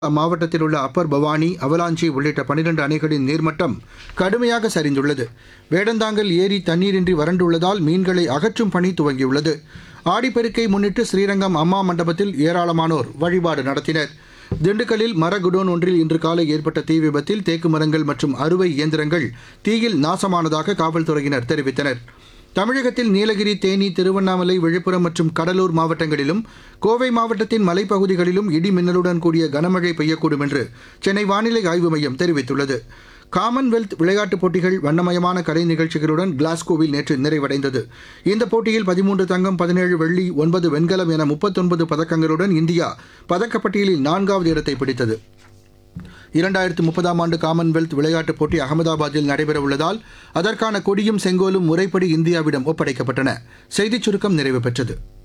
அம்மாவட்டத்தில் உள்ள அப்பர் பவானி அவலாஞ்சி உள்ளிட்ட பனிரண்டு அணைகளின் நீர்மட்டம் கடுமையாக சரிந்துள்ளது வேடந்தாங்கல் ஏரி தண்ணீரின்றி வறண்டுள்ளதால் மீன்களை அகற்றும் பணி துவங்கியுள்ளது ஆடிப்பெருக்கை முன்னிட்டு ஸ்ரீரங்கம் அம்மா மண்டபத்தில் ஏராளமானோர் வழிபாடு நடத்தினர் திண்டுக்கல்லில் மர குடோன் ஒன்றில் இன்று காலை ஏற்பட்ட தீ விபத்தில் தேக்கு மரங்கள் மற்றும் அறுவை இயந்திரங்கள் தீயில் நாசமானதாக காவல்துறையினர் தெரிவித்தனர் தமிழகத்தில் நீலகிரி தேனி திருவண்ணாமலை விழுப்புரம் மற்றும் கடலூர் மாவட்டங்களிலும் கோவை மாவட்டத்தின் மலைப்பகுதிகளிலும் இடி மின்னலுடன் கூடிய கனமழை பெய்யக்கூடும் என்று சென்னை வானிலை ஆய்வு மையம் தெரிவித்துள்ளது காமன்வெல்த் விளையாட்டுப் போட்டிகள் வண்ணமயமான கலை நிகழ்ச்சிகளுடன் கிளாஸ்கோவில் நேற்று நிறைவடைந்தது இந்த போட்டியில் பதிமூன்று தங்கம் பதினேழு வெள்ளி ஒன்பது வெண்கலம் என முப்பத்தொன்பது பதக்கங்களுடன் இந்தியா பதக்கப்பட்டியலில் நான்காவது இடத்தை பிடித்தது இரண்டாயிரத்து முப்பதாம் ஆண்டு காமன்வெல்த் விளையாட்டுப் போட்டி அகமதாபாத்தில் நடைபெறவுள்ளதால் அதற்கான கொடியும் செங்கோலும் முறைப்படி இந்தியாவிடம் ஒப்படைக்கப்பட்டன செய்திச் சுருக்கம் நிறைவு பெற்றது